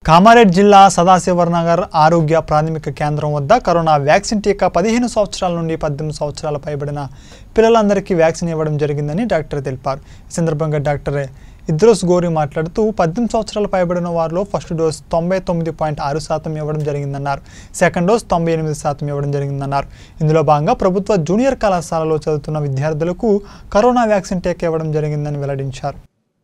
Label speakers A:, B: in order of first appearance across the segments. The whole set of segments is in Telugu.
A: కామారెడ్డి జిల్లా సదాశివనగర్ ఆరోగ్య ప్రాథమిక కేంద్రం వద్ద కరోనా వ్యాక్సిన్ టీకా పదిహేను సంవత్సరాల నుండి పద్దెనిమిది సంవత్సరాల పైబడిన పిల్లలందరికీ వ్యాక్సిన్ ఇవ్వడం జరిగిందని డాక్టర్ తెలిపారు ఈ సందర్భంగా డాక్టర్ ఇద్రోస్ గోరి మాట్లాడుతూ పద్దెనిమిది సంవత్సరాల పైబడిన వారిలో ఫస్ట్ డోస్ తొంభై తొమ్మిది పాయింట్ ఆరు శాతం ఇవ్వడం జరిగిందన్నారు సెకండ్ డోస్ తొంభై ఎనిమిది శాతం ఇవ్వడం జరిగిందన్నారు ఇందులో భాగంగా ప్రభుత్వ జూనియర్ కళాశాలలో చదువుతున్న విద్యార్థులకు కరోనా వ్యాక్సిన్ టీకా ఇవ్వడం జరిగిందని వెల్లడించారు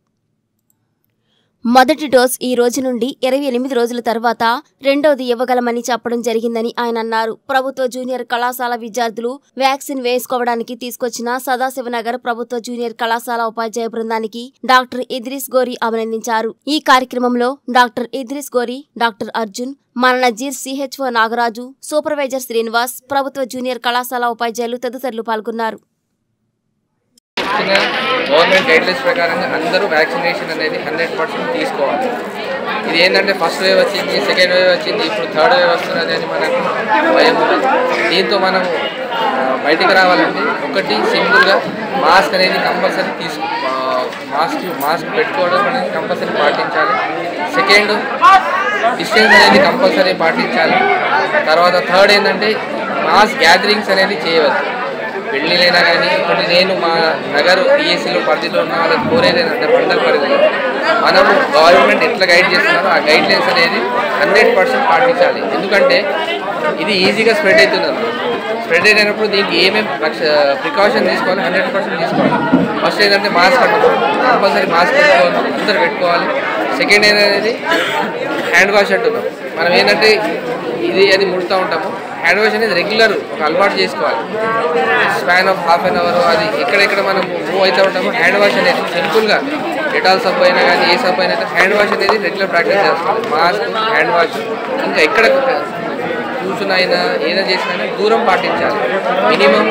B: మొదటి డోస్ ఈ రోజు నుండి ఇరవై ఎనిమిది రోజుల తర్వాత రెండోది ఇవ్వగలమని చెప్పడం జరిగిందని ఆయన అన్నారు ప్రభుత్వ జూనియర్ కళాశాల విద్యార్థులు వ్యాక్సిన్ వేసుకోవడానికి తీసుకొచ్చిన సదాశివనగర్ ప్రభుత్వ జూనియర్ కళాశాల ఉపాధ్యాయ బృందానికి డాక్టర్ ఇద్రిస్ గోరి అభినందించారు ఈ కార్యక్రమంలో డాక్టర్ ఇద్రిస్ గోరి డాక్టర్ అర్జున్ మన నజీర్ సిహెచ్ఓ నాగరాజు సూపర్వైజర్ శ్రీనివాస్ ప్రభుత్వ జూనియర్ కళాశాల ఉపాధ్యాయులు తదితరులు పాల్గొన్నారు
C: ఇచ్చిన గవర్నమెంట్ గైడ్లైన్స్ ప్రకారంగా అందరూ వ్యాక్సినేషన్ అనేది హండ్రెడ్ పర్సెంట్ తీసుకోవాలి ఇది ఏంటంటే ఫస్ట్ వేవ్ వచ్చింది సెకండ్ వేవ్ వచ్చింది ఇప్పుడు థర్డ్ వేవ్ వస్తున్నది అని మనకు భయం ఉన్నది దీంతో మనం ఆ, బయటికి రావాలంటే ఒకటి సింపుల్గా మాస్క్ అనేది కంపల్సరీ తీసుకు మాస్క్ మాస్క్ పెట్టుకోవడం అనేది కంపల్సరీ పాటించాలి సెకండ్ డిస్టెన్స్ అనేది కంపల్సరీ పాటించాలి తర్వాత థర్డ్ ఏంటంటే మాస్ గ్యాదరింగ్స్ అనేది చేయవద్దు పెళ్ళిళ్ళైనా కానీ ఇప్పుడు నేను మా నగరు పిఎస్సీలో పరిధిలో ఉన్న వాళ్ళకి కోరేది ఏంటంటే మండల పరిధిలో మనము గవర్నమెంట్ ఎట్లా గైడ్ చేస్తున్నారో ఆ గైడ్ లైన్స్ అనేది హండ్రెడ్ పర్సెంట్ పాటించాలి ఎందుకంటే ఇది ఈజీగా స్ప్రెడ్ అవుతుంది స్ప్రెడ్ అయినప్పుడు దీనికి ఏమేమి ప్రికాషన్ తీసుకోవాలి హండ్రెడ్ పర్సెంట్ తీసుకోవాలి ఫస్ట్ ఏంటంటే మాస్క్ కట్టుకోవాలి కంపల్సరీ మాస్క్ పెట్టుకోవాలి అందరు పెట్టుకోవాలి సెకండ్ అనేది హ్యాండ్ వాష్ అంటున్నాం మనం ఏంటంటే ఇది అది ముడుతూ ఉంటాము హ్యాండ్ వాష్ అనేది రెగ్యులర్ ఒక అలవాటు చేసుకోవాలి span of half an hour అది ఎక్కడెక్కడ మనం మూవ్ అవుతూ ఉంటామో హ్యాండ్ వాష్ అనేది సింపుల్గా డెటాల్ సబ్బు అయినా కానీ ఏ సబ్బు అయినా హ్యాండ్ వాష్ అనేది రెగ్యులర్ ప్రాక్టీస్ చేసుకోవాలి మాస్క్ హ్యాండ్ వాష్ ఇంకా ఎక్కడ కూర్చునైనా ఏదైనా చేసినా దూరం పాటించాలి మినిమం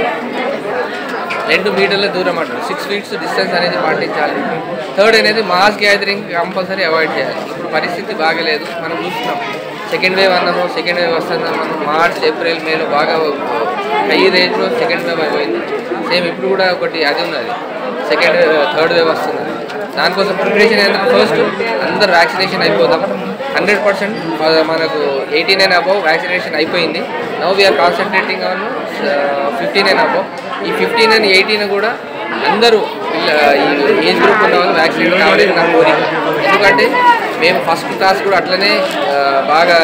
C: రెండు మీటర్ల దూరం అంటారు సిక్స్ ఫీట్స్ డిస్టెన్స్ అనేది పాటించాలి థర్డ్ అనేది మాస్ గ్యాదరింగ్ కంపల్సరీ అవాయిడ్ చేయాలి ఇప్పుడు పరిస్థితి బాగలేదు మనం చూస్తున్నాం సెకండ్ వేవ్ అన్నాము సెకండ్ వేవ్ వస్తున్నాం మనం మార్చ్ ఏప్రిల్ మేలో బాగా హై రేంజ్లో సెకండ్ వేవ్ అయిపోయింది సేమ్ ఇప్పుడు కూడా ఒకటి అది ఉన్నది సెకండ్ వేవ్ థర్డ్ వేవ్ వస్తున్నది దానికోసం ప్రిపరేషన్ ఏంటంటే ఫస్ట్ అందరు వ్యాక్సినేషన్ అయిపోదాం హండ్రెడ్ పర్సెంట్ మనకు ఎయిటీన్ అండ్ అబౌవ్ వ్యాక్సినేషన్ అయిపోయింది now we are concentrating on fifteen and above ఈ ఫిఫ్టీన్ అండ్ ఎయిటీన్ కూడా అందరూ పిల్ల- ఈ ఏజ్ గ్రూప్ ఉన్న వాళ్ళు వ్యాక్సినేట్ కావాలని నా కోరిక ఎందుకంటే మేము ఫస్ట్ క్లాస్ కూడా అట్లనే ఆ, బాగా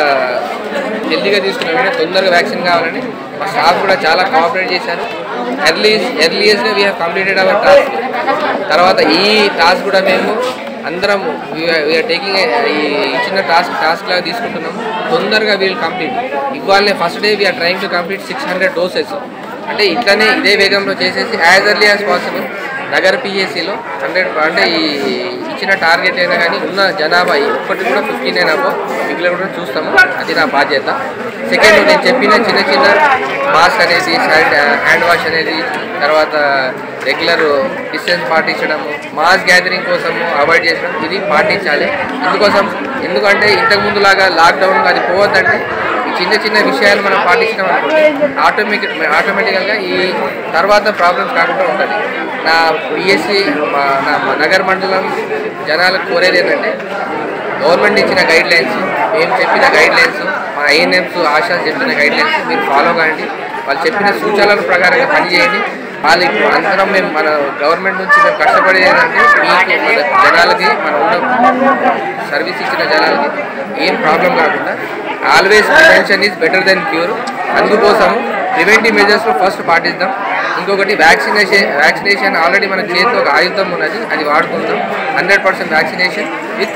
C: హెల్తీగా తీసుకున్నాం అంటే తొందరగా వ్యాక్సిన్ కావాలని మా స్టాఫ్ కూడా చాలా కోఆపరేట్ చేశారు ఎర్లీ ఎర్లీయస్గా we have completed our task తర్వాత ఈ టాస్క్ కూడా మేము అందరం వీఆర్ టేకింగ్ ఈ ఇచ్చిన టాస్క్ టాస్క్ లాగా తీసుకుంటున్నాము తొందరగా వీల్ కంప్లీట్ ఇవాళనే first day we are trying to complete six hundred doses అంటే ఇట్లనే ఇదే వేగంలో చేసేసి as early as possible Nagar పిఎస్సిలో హండ్రెడ్ అంటే ఈ ఇచ్చిన టార్గెట్ అయినా కానీ ఉన్న జనాభా ఇప్పటికి కూడా ఫిఫ్టీన్ అయినా మిగిలిన కూడా చూస్తాము అది నా బాధ్యత సెకండ్ నేను చెప్పిన చిన్న చిన్న మాస్క్ అనేది శానిట హ్యాండ్ వాష్ అనేది తర్వాత రెగ్యులర్ డిస్టెన్స్ పాటించడము మాస్ గ్యాదరింగ్ కోసము అవాయిడ్ చేయడం ఇది పాటించాలి ఎందుకోసం ఎందుకంటే ఇంతకుముందు లాగా లాక్డౌన్ అది పోవద్దంటే ఈ చిన్న చిన్న విషయాలు మనం పాటించడం అనుకోండి ఆటోమేటిక్ ఆటోమేటికల్గా ఈ తర్వాత ప్రాబ్లమ్స్ కాకుండా ఉంటుంది నా బిఎస్సి మా నా మా నగర్ మండలం జనాలకు కోరేది ఏంటంటే గవర్నమెంట్ ఇచ్చిన గైడ్ లైన్స్ మేము చెప్పిన గైడ్ లైన్స్ మా ఐఎన్ఎంస్ ఆశాస్ చెప్పిన గైడ్ లైన్స్ మీరు ఫాలో కాండి వాళ్ళు చెప్పిన సూచనల ప్రకారంగా పనిచేయండి వాళ్ళు ఇప్పుడు అందరం మేము మన గవర్నమెంట్ నుంచి మేము కష్టపడేది ఏంటంటే మీకు మన జనాలకి మన ఉన్న సర్వీస్ ఇచ్చిన జనాలకి ఏం ప్రాబ్లం కాకుండా always prevention is better than cure అందుకోసం ప్రివెంటివ్ మెజర్స్లో ఫస్ట్ పాటిద్దాం ఇంకొకటి వ్యాక్సినేషన్ వ్యాక్సినేషన్ ఆల్రెడీ మన చేతిలో ఒక ఆయుధం ఉన్నది అది వాడుకుందాం హండ్రెడ్ పర్సెంట్ వ్యాక్సినేషన్ విత్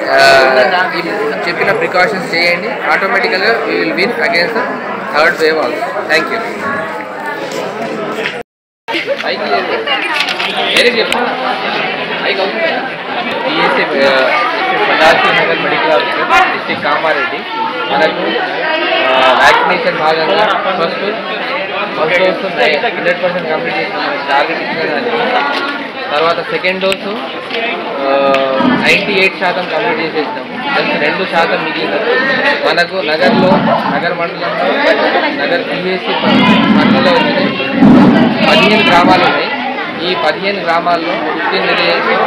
C: ఈ చెప్పిన ప్రికాషన్స్ చేయండి ఆటోమేటికల్గా we will win against third wave also thank you పైకి లేదు వేరే చెప్పు పైకి అవుతుంది బిఎస్సీ Sadashiva Nagar medical officer district Kamareddy మనకు వ్యాక్సినేషన్ భాగంగా first first dose hundred percent complete చేసిన మనకి టార్గెట్ ఇచ్చిన దానికి తర్వాత సెకండ్ డోసు నైంటీ ఎయిట్ శాతం కంప్లీట్ చేసేసినాము జస్ట్ రెండు శాతం మిగిలింది మనకు నగర్లో నగర్ మండలంలో నగర్ పిఎస్సి పరిధిలో వచ్చినాయి పదిహేను గ్రామాలు ఉన్నాయి ఈ పదిహేను గ్రామాల్లో ఫిఫ్టీన్ విలేజెస్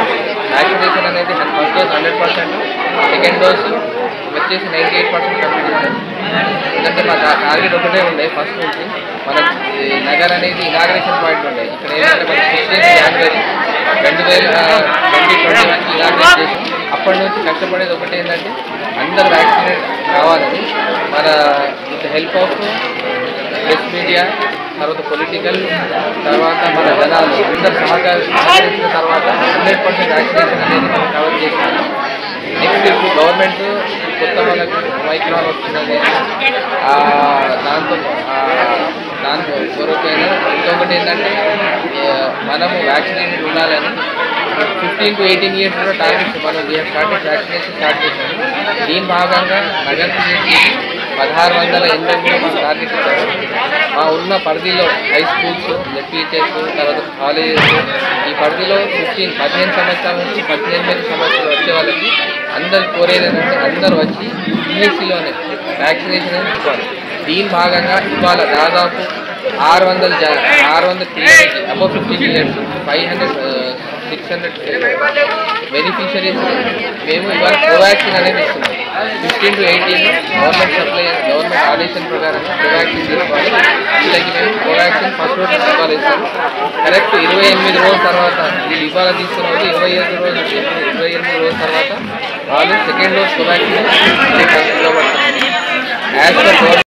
C: వ్యాక్సినేషన్ అనేది first dose hundred percent second dose వచ్చేసి నైంటీ ఎయిట్ పర్సెంట్ కంప్లీట్ చేశారు ఎందుకంటే మా టా- టార్గెట్ ఒకటే ఉండే ఫస్ట్ నుంచి మన ఈ నగర్ అనేది ఇనాగ్రేషన్ పాయింట్ ఉండే ఇక్కడ ఏంటంటే మన సిక్స్టీన్ జనవరి రెండు వేల ట్వంటీ ట్వంటీ వన్కి ఇనాగ్రేట్ చేసి అప్పటి నుంచి కష్టపడేది ఒకటి ఏంటంటే అందరు వ్యాక్సినేట్ కావాలని మన with help of press media తర్వాత పొలిటికల్ తర్వాత మన జనాలు అందరు సహకార సహకరించిన తర్వాత హండ్రెడ్ పర్సెంట్ వ్యాక్సినేషన్ అనేది మనం కవర్ చేసినాము నెక్స్ట్ ఇప్పుడు గవర్నమెంట్ కొత్త వాళ్ళకి మైక్రాన్ వస్తున్నది ఆ, దాంతో ఆ, దాంతో కొరకైనా ఇంకొకటి ఏంటంటే ఆ, మనము వ్యాక్సినేటెడ్ ఉండాలని ఫిఫ్టీన్ టు ఎయిటీన్ ఇయర్స్ కూడా టార్గెట్ మనం వీఆర్ స్టార్టెడ్ వ్యాక్సినేషన్ స్టార్ట్ చేశాము దీని భాగంగా నగర్ నుంచి పదహారు వందల ఎనభై కూడా మాకు టార్గెట్ ఇచ్చారు మా ఉన్న పరిధిలో హై స్కూల్స్ జెడ్పీహెచ్ఎస్ తర్వాత కాలేజెస్ ఈ పరిధిలో ఫిఫ్టీన్ పదిహేను సంవత్సరాల నుంచి పద్దెనిమిది సంవత్సరాలు వచ్చే వాళ్ళకి అందరు కోరేది ఏంటంటే అందరూ వచ్చి పిహెచ్సిలోనే వ్యాక్సినేషన్ అనేది ఇవ్వాలి దీని భాగంగా ఇవాళ దాదాపు ఆరు వందల జ ఆరు వందల పిల్లలకి above fifteen years five hundred six hundred beneficiaries మేము ఇవాళ కోవాక్సిన్ అనేది ఇస్తున్నాం fifteen to eighteen government supply government ఆదేశం ప్రకారంగా కోవాక్సిన్ తీసుకోవాలి వీళ్ళకి మేము కోవాక్సిన్ ఫస్ట్ డోస్ ఇవ్వాలి ఇస్తాం కరెక్ట్ ఇరవై ఎనిమిది రోజుల తర్వాత వీళ్ళు ఇవాళ తీసుకున్న వాళ్ళు ఇరవై ఐదు రోజులు ఇరవై ఎనిమిది రోజుల తర్వాత వాళ్ళు సెకండ్ డోస్ కోవాక్సిన్ ఇవ్వబడుతుంది యాజ్ పర్ గవర్నమెంట్